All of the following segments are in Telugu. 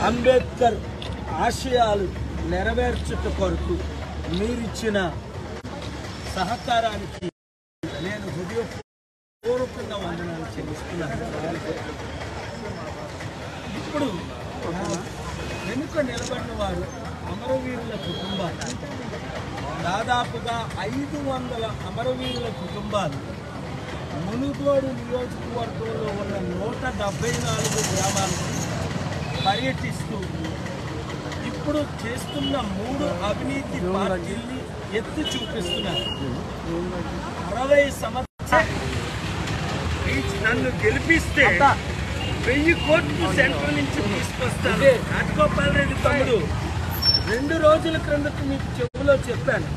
అంబేద్కర్ ఆశయాలు నెరవేర్చుట కొరకు మీరిచ్చిన సహకారానికి నేను హృదయపూర్వకంగా వందనాలు చెల్లిస్తున్నాను ఇప్పుడు నా వెనుక నిలబడిన వారు అమరవీరుల కుటుంబాలు దాదాపుగా ఐదు వందల అమరవీరుల కుటుంబాలు మునుగోడు నియోజకవర్గంలో ఉన్న నూట డెబ్బై నాలుగు గ్రామాలకు పర్యటిస్తూ ఇప్పుడు చేస్తున్న మూడు అవినీతి పార్టీల్ని ఎత్తి చూపిస్తున్నారు అరవై సంవత్సరాలు నన్ను గెలిపిస్తే వెయ్యి కోట్లు సెంటర్ నుంచి తీసుకొస్తాను రాజగోపాల్ రెడ్డి తమ్ముడు రెండు రోజుల క్రిందట మీకు చెవులో చెప్పాను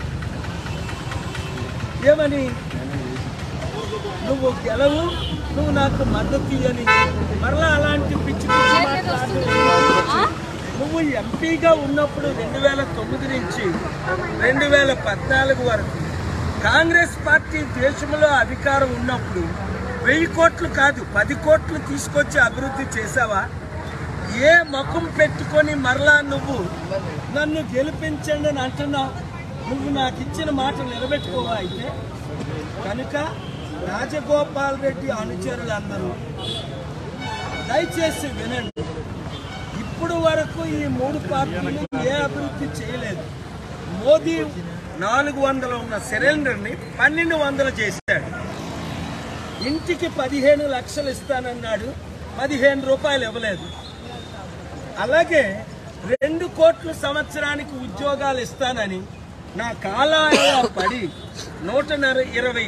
ఏమని నువ్వు గెలవు నువ్వు నాకు మద్దతు ఇయ్యని మరలా అలాంటి పిచ్చి పిచ్చి మాట్లాడు నువ్వు ఎంపీగా ఉన్నప్పుడు రెండు వేల తొమ్మిది నుంచి రెండు వేల పద్నాలుగు వరకు కాంగ్రెస్ పార్టీ దేశంలో అధికారం ఉన్నప్పుడు వెయ్యి కోట్లు కాదు పది కోట్లు తీసుకొచ్చి అభివృద్ధి చేసావా ఏ ముఖం పెట్టుకొని మరలా నువ్వు నన్ను గెలిపించండి అని అంటున్నావు నువ్వు నాకు ఇచ్చిన మాట నిలబెట్టుకోవా అయితే కనుక రాజగోపాల్ రెడ్డి అనుచరులందరూ దయచేసి వినండి ఇప్పుడు వరకు ఈ మూడు పార్టీలు ఏ అభివృద్ధి చేయలేదు మోదీ నాలుగు వందలు ఉన్న సిలిండర్ని పన్నెండు వందలు చేశాడు ఇంటికి పదిహేను లక్షలు ఇస్తానన్నాడు పదిహేను రూపాయలు ఇవ్వలేదు అలాగే రెండు కోట్ల సంవత్సరానికి ఉద్యోగాలు ఇస్తానని నా కాలాయ పడి నూట నర- ఇరవై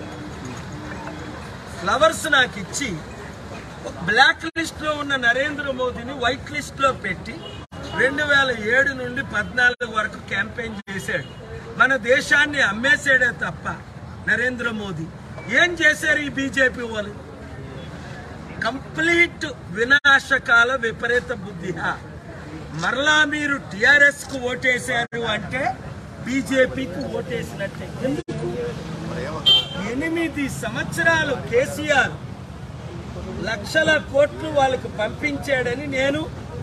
ఫ్లవర్స్ నాకు ఇచ్చి బ్లాక్ లిస్ట్ లో ఉన్న నరేంద్ర మోదీని వైట్ లిస్ట్ లో పెట్టి రెండు వేల ఏడు నుండి పద్నాలుగు వరకు క్యాంపెయిన్ చేశాడు మన దేశాన్ని అమ్మేసాడే తప్ప నరేంద్ర మోదీ ఏం చేశారు ఈ బీజేపీ వాళ్ళు కంప్లీట్ వినాశకాల విపరీత బుద్ధి మరలా మీరు టిఆర్ఎస్ కు ఓటేశారు అంటే బీజేపీకి ఓటేసినట్టే ఎందుకు ఎనిమిది సంవత్సరాలు కేసీఆర్ లక్షల కోట్లు వాళ్ళకి పంపించాడని నేను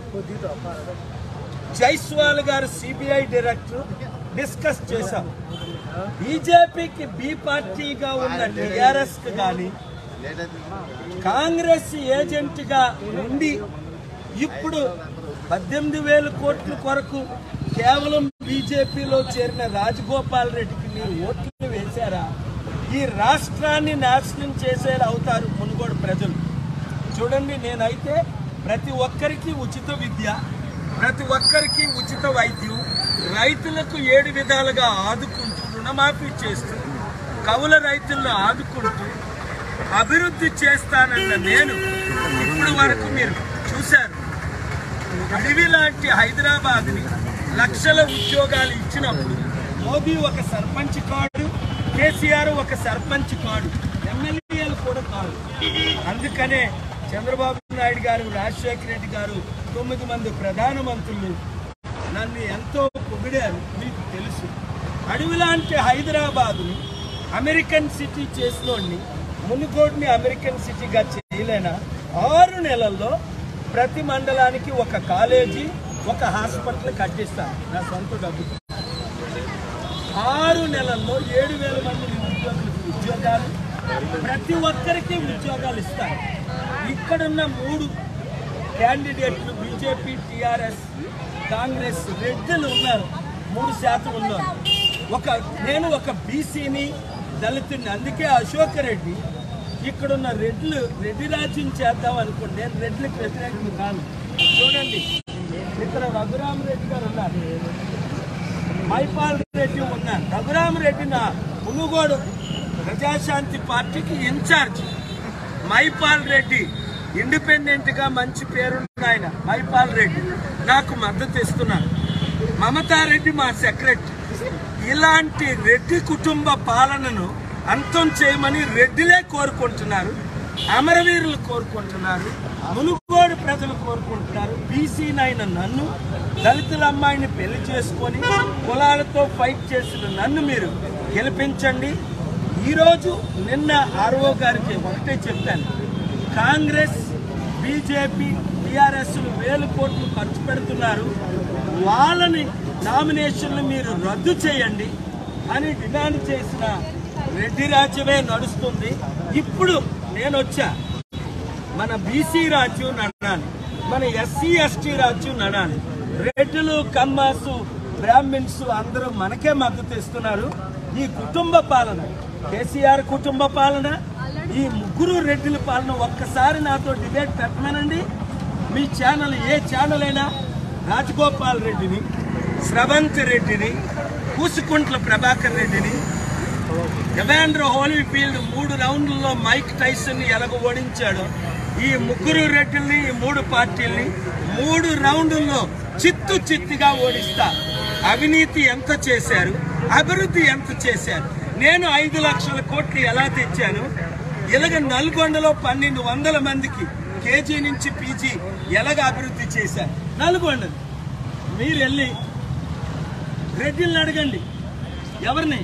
జైస్వాల్ గారు సిబిఐ డైరెక్టర్ డిస్కస్ చేశాం బీజేపీకి బి పార్టీగా ఉన్న టిఆర్ఎస్ కానీ కాంగ్రెస్ ఏజెంట్ గా ఉండి ఇప్పుడు పద్దెనిమిది వేల కోట్ల కొరకు కేవలం బీజేపీలో చేరిన రాజగోపాల్ రెడ్డికి మీరు ఓట్లు వేశారా ఈ రాష్ట్రాన్ని నాశనం చేసేలా అవుతారు మునుగోడు ప్రజలు చూడండి నేనైతే ప్రతి ఒక్కరికి ఉచిత విద్య ప్రతి ఒక్కరికి ఉచిత వైద్యం రైతులకు ఏడు విధాలుగా ఆదుకుంటూ రుణమాఫీ చేస్తూ కవుల రైతులను ఆదుకుంటూ అభివృద్ధి చేస్తానన్న నేను ఇప్పుడు వరకు మీరు చూశారు అడవి లాంటి హైదరాబాద్ని లక్షల ఉద్యోగాలు ఇచ్చినప్పుడు మోదీ ఒక సర్పంచ్ కాడు కేసీఆర్ ఒక సర్పంచ్ కాడు ఎమ్మెల్యేలు కూడా కాదు అందుకనే చంద్రబాబు నాయుడు గారు రాజశేఖర రెడ్డి గారు తొమ్మిది మంది ప్రధానమంత్రులు నన్ను ఎంతో పొగిడారు మీకు తెలుసు అడవి లాంటి హైదరాబాదుని అమెరికన్ సిటీ చేసినోడిని మునుగోడ్ని అమెరికన్ సిటీగా చేయలేనా ఆరు నెలల్లో ప్రతి మండలానికి ఒక కాలేజీ ఒక హాస్పిటల్ కట్టిస్తాను నా సొంత డబ్బు ఆరు నెలల్లో ఏడు వేల మంది నిరుద్యోగులకు ఉద్యోగాలు ప్రతి ఒక్కరికి ఉద్యోగాలు ఇస్తాను ఇక్కడున్న మూడు క్యాండిడేట్లు బీజేపీ టిఆర్ఎస్ కాంగ్రెస్ రెడ్డిలు ఉన్నారు మూడు శాతం ఉన్నారు ఒక నేను ఒక బీసీని దళితుడిని అందుకే అశోక్ రెడ్డి ఇక్కడున్న రెడ్లు రెడ్డి రాజ్యం చేద్దాం అనుకోండి నేను రెడ్లకు వ్యతిరేకం కాను చూడండి ఇక్కడ రఘురామరెడ్డి గారు ఉన్నారు మైపాల్ రెడ్డి ఉన్నారు రఘురామరెడ్డి నా మునుగోడు ప్రజాశాంతి పార్టీకి ఇన్ఛార్జ్ మైపాల్ రెడ్డి ఇండిపెండెంట్ గా మంచి పేరున్న ఆయన మైపాల్ రెడ్డి నాకు మద్దతు ఇస్తున్నారు మమతారెడ్డి మా సెక్రటరీ ఇలాంటి రెడ్డి కుటుంబ పాలనను అంతం చేయమని రెడ్డిలే కోరుకుంటున్నారు అమరవీరులు కోరుకుంటున్నారు మునుగోడు ప్రజలు కోరుకుంటున్నారు బీసీ నైన నన్ను దళితుల అమ్మాయిని పెళ్లి చేసుకొని కులాలతో ఫైట్ చేసిన నన్ను మీరు గెలిపించండి ఈరోజు నిన్న ఆర్ఓ గారికి ఒకటే చెప్పాను కాంగ్రెస్ బీజేపీ టిఆర్ఎస్ వేలు కోట్లు ఖర్చు పెడుతున్నారు వాళ్ళని నామినేషన్లు మీరు రద్దు చేయండి అని డిమాండ్ చేసిన రెడ్డి రాజ్యమే నడుస్తుంది ఇప్పుడు నేను వచ్చా మన బీసీ రాజ్యం నడాలి మన ఎస్సీ ఎస్టీ రాజ్యం నడాలి రెడ్డులు కమ్మాసు బ్రాహ్మిన్స్ అందరూ మనకే మద్దతు ఇస్తున్నారు ఈ కుటుంబ పాలన కేసీఆర్ కుటుంబ పాలన ఈ ముగ్గురు రెడ్డిల పాలన ఒక్కసారి నాతో డిబేట్ పెట్టమనండి మీ ఛానల్ ఏ ఛానల్ అయినా రాజగోపాల్ రెడ్డిని స్రవంత్ రెడ్డిని కూసుకుంట్ల ప్రభాకర్ రెడ్డిని ఎవాండ్రో హోలీఫీల్డ్ మూడు రౌండ్లలో మైక్ టైసన్ ని ఎలాగ ఓడించాడో ఈ ముగ్గురు రెడ్డిల్ని ఈ మూడు పార్టీల్ని మూడు రౌండ్ల్లో చిత్తు చిత్తుగా ఓడిస్తా అవినీతి ఎంత చేశారు అభివృద్ధి ఎంత చేశారు నేను ఐదు లక్షల కోట్లు ఎలా తెచ్చాను ఇలాగ నల్గొండలో పన్నెండు వందల మందికి కేజీ నుంచి పీజీ ఎలాగ అభివృద్ధి చేశారు నల్గొండ మీరు వెళ్ళి రెడ్డిల్ని అడగండి ఎవరిని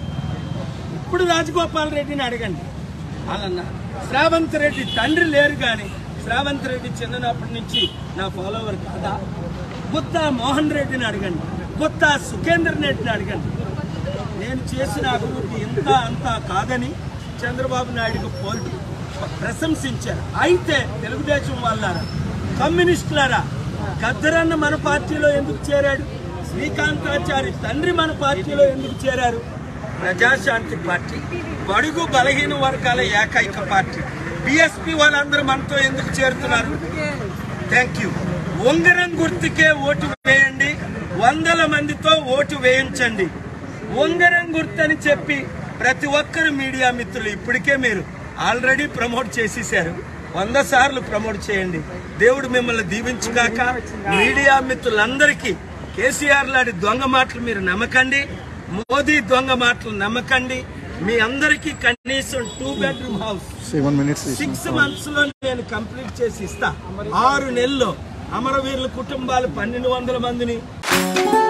ఇప్పుడు రాజగోపాల్ రెడ్డిని అడగండి వాళ్ళన్న శ్రావంత్ రెడ్డి తండ్రి లేరు కానీ శ్రావంత్ రెడ్డి చిన్నప్పటి నుంచి నా ఫాలోవర్ కాదా గుత్తా మోహన్ రెడ్డిని అడగండి గుత్తా సుఖేంద్ర రెడ్డిని అడగండి నేను చేసిన అభివృద్ధి ఇంత అంత కాదని చంద్రబాబు నాయుడుకు పోల్చి ప్రశంసించారు అయితే తెలుగుదేశం వాళ్ళారా కమ్యూనిస్టులారా గద్దరన్న మన పార్టీలో ఎందుకు చేరాడు శ్రీకాంతాచారి తండ్రి మన పార్టీలో ఎందుకు చేరారు ప్రజాశాంతి పార్టీ బడుగు బలహీన వర్గాల ఏకైక పార్టీ బిఎస్పీ వాళ్ళందరూ మనతో ఎందుకు చేరుతున్నారు థ్యాంక్ యూ ఉంగరం గుర్తుకే ఓటు వేయండి వందల మందితో ఓటు వేయించండి ఉంగరం గుర్తు అని చెప్పి ప్రతి ఒక్కరు మీడియా మిత్రులు ఇప్పటికే మీరు ఆల్రెడీ ప్రమోట్ చేసేసారు వంద సార్లు ప్రమోట్ చేయండి దేవుడు మిమ్మల్ని దీవించుగాక మీడియా మిత్రులందరికీ కేసీఆర్ లాంటి దొంగ మాటలు మీరు నమ్మకండి మోదీ దొంగ మాటలు నమ్మకండి మీ అందరికీ కనీసం two bedroom house seven minutes six months లో నేను కంప్లీట్ చేసి ఇస్తా ఆరు నెలల్లో అమరవీరుల కుటుంబాలు పన్నెండు వందల మందిని